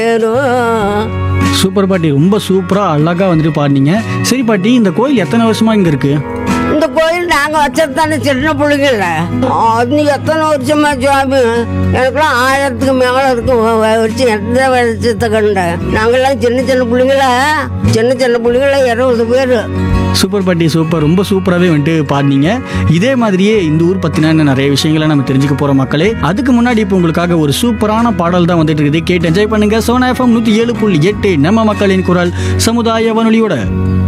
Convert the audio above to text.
ஏறும். சூப்பர் பாட்டி ரொம்ப சூப்பராக அழகாக வந்துட்டு பாடினீங்க சரி பாட்டி இந்த கோயில் எத்தனை வருஷமா இங்கே இருக்கு இந்த கோயில் நாங்க வச்சது தானே சின்ன பிள்ளைங்கல்ல அது எத்தனை வருஷமா சுவாமி எனக்குலாம் ஆயிரத்துக்கு மேல இருக்கு வ- வ- வச்சு எந்த வருஷத்தை கண்டேன் நாங்கெல்லாம் சின்ன சின்ன பிள்ளைங்கள சின்ன சின்ன பிள்ளைங்கள இருபது பேர் சூப்பர் பாட்டி சூப்பர் ரொம்ப சூப்பராகவே வந்துட்டு பாடினீங்க இதே மாதிரியே இந்த ஊர் பற்றின நிறைய விஷயங்களை நம்ம தெரிஞ்சுக்க போகிற மக்களே அதுக்கு முன்னாடி இப்போ உங்களுக்காக ஒரு சூப்பரான பாடல் தான் வந்துட்டு இருக்குது கேட்டு என்ஜாய் பண்ணுங்க சோனா எஃப்எம் நூற்றி ஏழு புள்ளி எட்டு நம்ம மக்களின் குரல் சமுதாய வானொலியோட